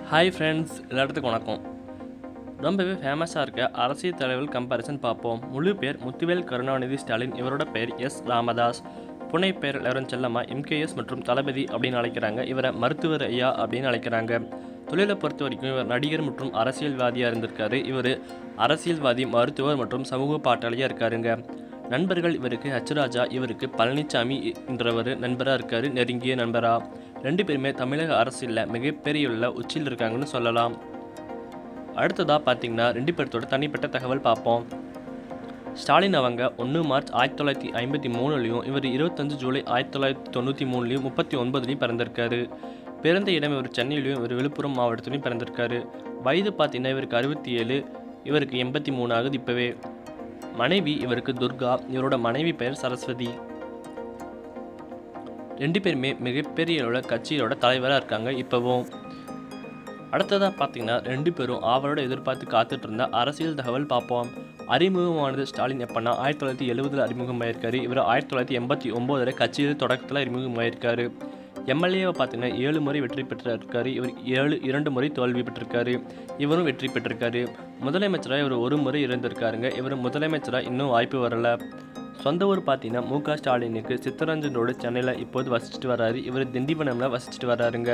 hi friends எல்லாத்துக்கும் வணக்கம் ரொம்பவே ஃபேமஸாக இருக்க அரசியல் தலைவர் கம்பேரிசன் பார்ப்போம் முழு பேர் முத்துவேல் கருணாநிதி ஸ்டாலின் இவரோட பெயர் எஸ் ராமதாஸ் புனை பெயர் லெவரன் செல்லம்மா எம்கேஎஸ் மற்றும் தளபதி அப்படின்னு அழைக்கிறாங்க இவரை மருத்துவர் ஐயா அப்படின்னு அழைக்கிறாங்க தொழிலை பொறுத்த வரைக்கும் இவர் நடிகர் மற்றும் அரசியல்வாதியாக இருந்திருக்காரு இவர் அரசியல்வாதி மருத்துவர் மற்றும் சமூக பாட்டாளியாக இருக்காருங்க நண்பர்கள் இவருக்கு ஹச்ராஜா இவருக்கு பழனிசாமி என்றவர் நண்பராக இருக்காரு நெருங்கிய நண்பரா ரெண்டு பேருமே தமிழக அரசியலில் மிகப்பெரிய உள்ள உச்சியில் இருக்காங்கன்னு சொல்லலாம் அடுத்ததாக பார்த்தீங்கன்னா ரெண்டு பேர்த்தோட தனிப்பட்ட தகவல் பார்ப்போம் ஸ்டாலின் அவங்க ஒன்று மார்ச் ஆயிரத்தி தொள்ளாயிரத்தி ஐம்பத்தி மூணுலையும் இவர் இருபத்தஞ்சு ஜூலை ஆயிரத்தி தொள்ளாயிரத்தி தொண்ணூற்றி மூணுலையும் முப்பத்தி ஒன்பதுலையும் பிறந்திருக்காரு பிறந்த இடம் இவர் சென்னையிலையும் இவர் விழுப்புரம் மாவட்டத்திலையும் பிறந்திருக்காரு வயது பார்த்தீங்கன்னா இவருக்கு அறுபத்தி ஏழு இவருக்கு எண்பத்தி மூணு ஆகுது இப்போவே மனைவி இவருக்கு துர்கா இவரோட மனைவி பெயர் சரஸ்வதி ரெண்டு பேருமே மிகப்பெரிய அளவுல கட்சியோட தலைவராக இருக்காங்க இப்போவும் அடுத்ததாக பார்த்தீங்கன்னா ரெண்டு பேரும் ஆவலோட எதிர்பார்த்து காத்துட்டு இருந்த அரசியல் தகவல் பார்ப்போம் அறிமுகமானது ஸ்டாலின் எப்பன்னா ஆயிரத்தி தொள்ளாயிரத்தி எழுபதில் அறிமுகமாயிருக்காரு இவர் ஆயிரத்தி தொள்ளாயிரத்தி எண்பத்தி ஒம்போதில் கட்சியில் தொடக்கத்தில் அறிமுகமாயிருக்காரு எம்எல்ஏவை பார்த்தீங்கன்னா ஏழு முறை வெற்றி பெற்றிருக்காரு இவர் ஏழு இரண்டு முறை தோல்வி பெற்றிருக்காரு இவரும் வெற்றி பெற்றிருக்காரு முதலமைச்சராக இவர் ஒரு முறை இருந்திருக்காருங்க இவர் முதலமைச்சராக இன்னும் வாய்ப்பு வரல சொந்த ஊர் பார்த்தீங்கன்னா மு க ஸ்டாலினுக்கு சித்தரஞ்சன் ரோடு சென்னையில் இப்போது வசிச்சுட்டு வர்றாரு இவர் திண்டிவனம்ல வசிச்சுட்டு வர்றாருங்க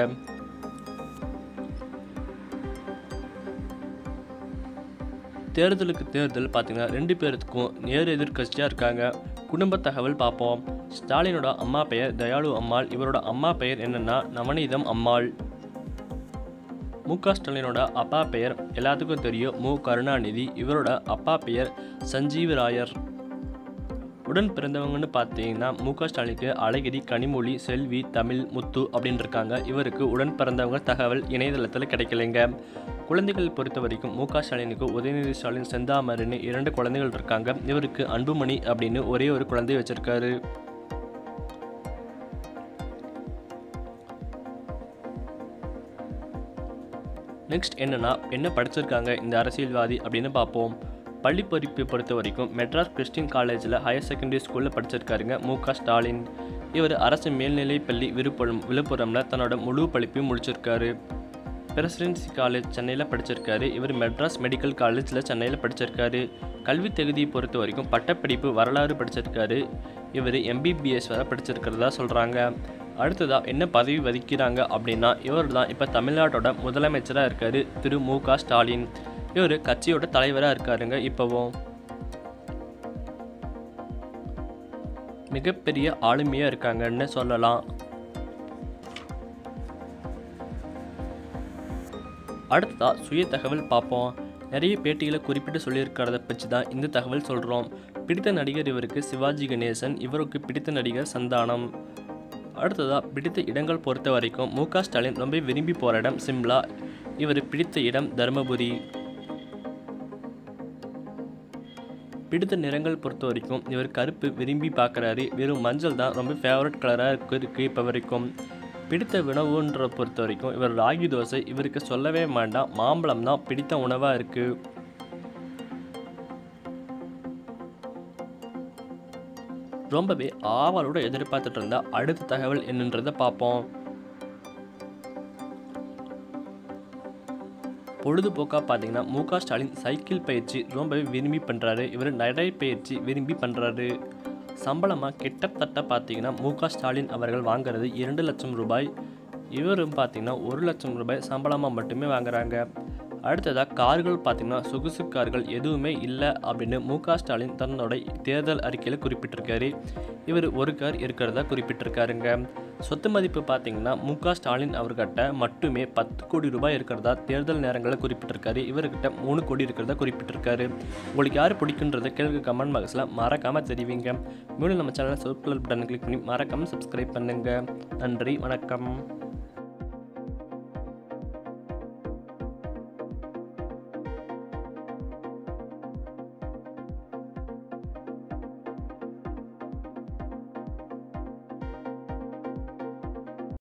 தேர்தலுக்கு தேர்தல் பார்த்தீங்கன்னா ரெண்டு பேருக்கும் நேர் எதிர்கட்சியாக இருக்காங்க குடும்ப தகவல் பார்ப்போம் ஸ்டாலினோட அம்மா பெயர் தயாளு அம்மாள் இவரோட அம்மா பெயர் என்னன்னா நவநீதம் அம்மாள் மு க ஸ்டாலினோட அப்பா பெயர் எல்லாத்துக்கும் தெரியும் மு கருணாநிதி இவரோட அப்பா பெயர் சஞ்சீவ் ராயர் உடன் பிறந்தவங்கன்னு பார்த்தீங்கன்னா மு க ஸ்டாலினுக்கு அழகிரி கனிமொழி செல்வி தமிழ் முத்து அப்படின்னு இருக்காங்க இவருக்கு உடன் பிறந்தவங்க தகவல் இணையதளத்தில் கிடைக்கலைங்க குழந்தைகள் பொறுத்த வரைக்கும் மு க ஸ்டாலினுக்கு உதயநிதி ஸ்டாலின் செந்தாமரன்னு இரண்டு குழந்தைகள் இருக்காங்க இவருக்கு அன்புமணி அப்படின்னு ஒரே ஒரு குழந்தை வச்சிருக்காரு நெக்ஸ்ட் என்னன்னா என்ன படிச்சிருக்காங்க இந்த அரசியல்வாதி அப்படின்னு பார்ப்போம் பள்ளி படிப்பை பொறுத்த வரைக்கும் மெட்ராஸ் கிறிஸ்டின் காலேஜில் ஹையர் செகண்டரி ஸ்கூலில் படிச்சிருக்காருங்க மு க ஸ்டாலின் இவர் அரசு மேல்நிலைப் பள்ளி விழுப்புரம் விழுப்புரமில் தன்னோட முழு படிப்பையும் முடிச்சிருக்காரு பிரசிடென்சி காலேஜ் சென்னையில் படிச்சிருக்காரு இவர் மெட்ராஸ் மெடிக்கல் காலேஜில் சென்னையில் படிச்சிருக்காரு கல்வி தகுதியை பொறுத்த வரைக்கும் பட்டப்படிப்பு வரலாறு படிச்சிருக்காரு இவர் எம்பிபிஎஸ் வரை படிச்சிருக்கிறதா சொல்கிறாங்க அடுத்ததாக என்ன பதவி வகிக்கிறாங்க அப்படின்னா இவர் தான் இப்போ தமிழ்நாட்டோட முதலமைச்சராக இருக்காரு திரு மு க ஸ்டாலின் இவர் கட்சியோட தலைவராக இருக்காருங்க இப்போவும் மிகப்பெரிய ஆளுமையாக இருக்காங்கன்னு சொல்லலாம் அடுத்ததா சுய தகவல் பார்ப்போம் நிறைய பேட்டிகளை குறிப்பிட்டு சொல்லியிருக்கிறத வச்சு தான் இந்த தகவல் சொல்கிறோம் பிடித்த நடிகர் இவருக்கு சிவாஜி கணேசன் இவருக்கு பிடித்த நடிகர் சந்தானம் அடுத்ததாக பிடித்த இடங்கள் பொறுத்த வரைக்கும் மு க ஸ்டாலின் ரொம்ப விரும்பி போகிற இடம் சிம்லா இவர் பிடித்த இடம் தருமபுரி பிடித்த நிறங்கள் பொறுத்த வரைக்கும் இவர் கருப்பு விரும்பி பார்க்குறாரு வெறும் மஞ்சள் தான் ரொம்ப ஃபேவரட் கலராக இருக்கு இருக்குது இப்போ வரைக்கும் பிடித்த உணவுன்ற பொறுத்த வரைக்கும் இவர் ராகி தோசை இவருக்கு சொல்லவே வேண்டாம் மாம்பழம் தான் பிடித்த உணவாக இருக்குது ரொம்பவே ஆவலோட எதிர்பார்த்துட்டு இருந்தா அடுத்த தகவல் என்னன்றதை பார்ப்போம் பொழுதுபோக்காக பார்த்தீங்கன்னா மு க ஸ்டாலின் சைக்கிள் பயிற்சி ரொம்பவே விரும்பி பண்ணுறாரு இவர் நடை பயிற்சி விரும்பி பண்ணுறாரு சம்பளமாக கிட்டத்தட்ட பார்த்தீங்கன்னா மு க ஸ்டாலின் அவர்கள் வாங்குறது இரண்டு லட்சம் ரூபாய் இவரும் பார்த்தீங்கன்னா ஒரு லட்சம் ரூபாய் சம்பளமாக மட்டுமே வாங்குறாங்க அடுத்ததாக கார்கள் பார்த்தீங்கன்னா சொகுசு கார்கள் எதுவுமே இல்லை அப்படின்னு மு க ஸ்டாலின் தன்னோட தேர்தல் அறிக்கையில் குறிப்பிட்டிருக்காரு இவர் ஒரு கார் இருக்கிறதா குறிப்பிட்டிருக்காருங்க சொத்து மதிப்பு பார்த்தீங்கன்னா மு க ஸ்டாலின் அவர்கிட்ட மட்டுமே பத்து கோடி ரூபாய் இருக்கிறதா தேர்தல் நேரங்களில் குறிப்பிட்டிருக்காரு இவர்கிட்ட மூணு கோடி இருக்கிறதா குறிப்பிட்டிருக்காரு உங்களுக்கு யார் பிடிக்குன்றத கேள்வி கமெண்ட் பாக்ஸில் மறக்காமல் தெரிவிங்க மேலும் நம்ம சேனலை சப்ஸ்கிரைப் பட்டன் கிளிக் பண்ணி மறக்காமல் சப்ஸ்கிரைப் பண்ணுங்கள் நன்றி வணக்கம்